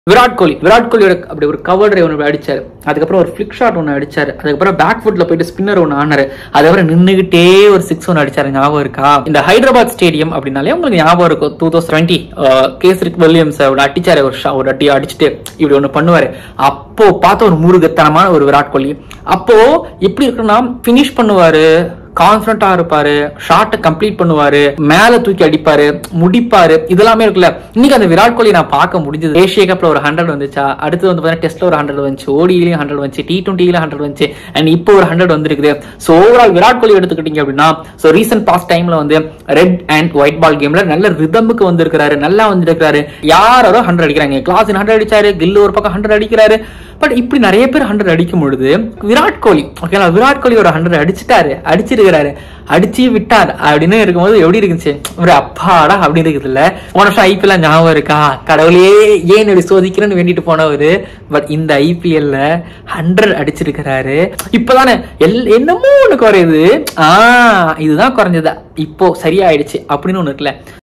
விராட் கோலி விராட் கோலியோட அப்படி ஒரு cover drive ஒன்று அடிச்சாரு அதுக்கப்புறம் ஒரு ஃபிளிக் ஷாட் ஒன்று அடிச்சாரு அதுக்கப்புறம் பேக் ஃபுட்ல போயிட்டு ஸ்பின்னர் ஒன்று ஆனாரு அதுக்கப்புறம் நின்னுகிட்டே ஒரு சிக்ஸ் ஒன்று அடிச்சாரு ஞாபகம் இருக்கா இந்த ஹைதராபாத் ஸ்டேடியம் அப்படின்னாலே உங்களுக்கு ஞாபகம் இருக்கும் two thousand twenty Kesrick Williams அவர் அடிச்சாரு ஒரு ஷா ஒரு அடி அடிச்சுட்டு இப்படி ஒன்று பண்ணுவாரு அப்போ பார்த்த ஒரு முருகத்தனமான ஒரு விராட் கோலி அப்போ எப்படி இருக்குன்னா ஃபினிஷ் பண்ணுவாரு கான்ஃபிடண்டா இருப்பாரு ஷாட்டை கம்ப்ளீட் பண்ணுவாரு மேல தூக்கி அடிப்பாரு முடிப்பாரு இதெல்லாமே இருக்குல்ல இன்னைக்கு அந்த விராட் கோலி நான் பார்க்க முடிஞ்சது ஏஷியா கப்ல ஒரு ஹண்ட்ரட் வந்துச்சா அடுத்து வந்து பார்த்தீங்கன்னா டெஸ்ட்ல ஒரு ஹண்ட்ரட் வந்துச்சு ஓடியிலையும் ஹண்ட்ரட் வந்துச்சு டி டுவெண்ட்டில ஹண்ட்ரட் வந்துச்சு அண்ட் இப்போ ஒரு ஹண்ட்ரட் வந்திருக்குது ஸோ ஓவரால் விராட் கோலி எடுத்துக்கிட்டீங்க அப்படின்னா ஸோ ரீசென்ட் பாஸ்ட் டைம்ல வந்து ரெட் அண்ட் ஒயிட் பால் கேம்ல நல்ல ரிதமுக்கு வந்திருக்கிறாரு நல்லா வந்திருக்கிறாரு யாரோ ஹண்ட்ரட் அடிக்கிறாங்க கிளாஸ் ஹண்ட்ரட் அடிச்சாரு கில்லு ஒரு பக்கம் ஹண்ட்ரட் அடிக்கிறாரு பட் இப்படி நிறைய பேர் ஹண்ட்ரட் அடிக்கும் பொழுது விராட் கோலி ஓகேங்களா விராட் கோலி ஒரு ஹண்ட்ரட் அடிச்சிட்டாரு அடிச்சிருக்கிறாரு அடிச்சு விட்டார் அப்படின்னு இருக்கும்போது எப்படி இருந்துச்சு ஒரு அப்பாடா அப்படி இருக்குது இல்ல போன வருஷம் ஐபிஎல் ஞாபகம் இருக்கா கடவுளே ஏன் இப்படி சோதிக்கிறேன்னு வேண்டிட்டு போனவரு பட் இந்த ஐபிஎல்ல ஹண்ட்ரட் அடிச்சிருக்கிறாரு இப்பதானே எல் என்னமோ ஒண்ணு குறையுது ஆஹ் இதுதான் குறைஞ்சது இப்போ சரியாயிடுச்சு அப்படின்னு ஒண்ணு இருக்குல்ல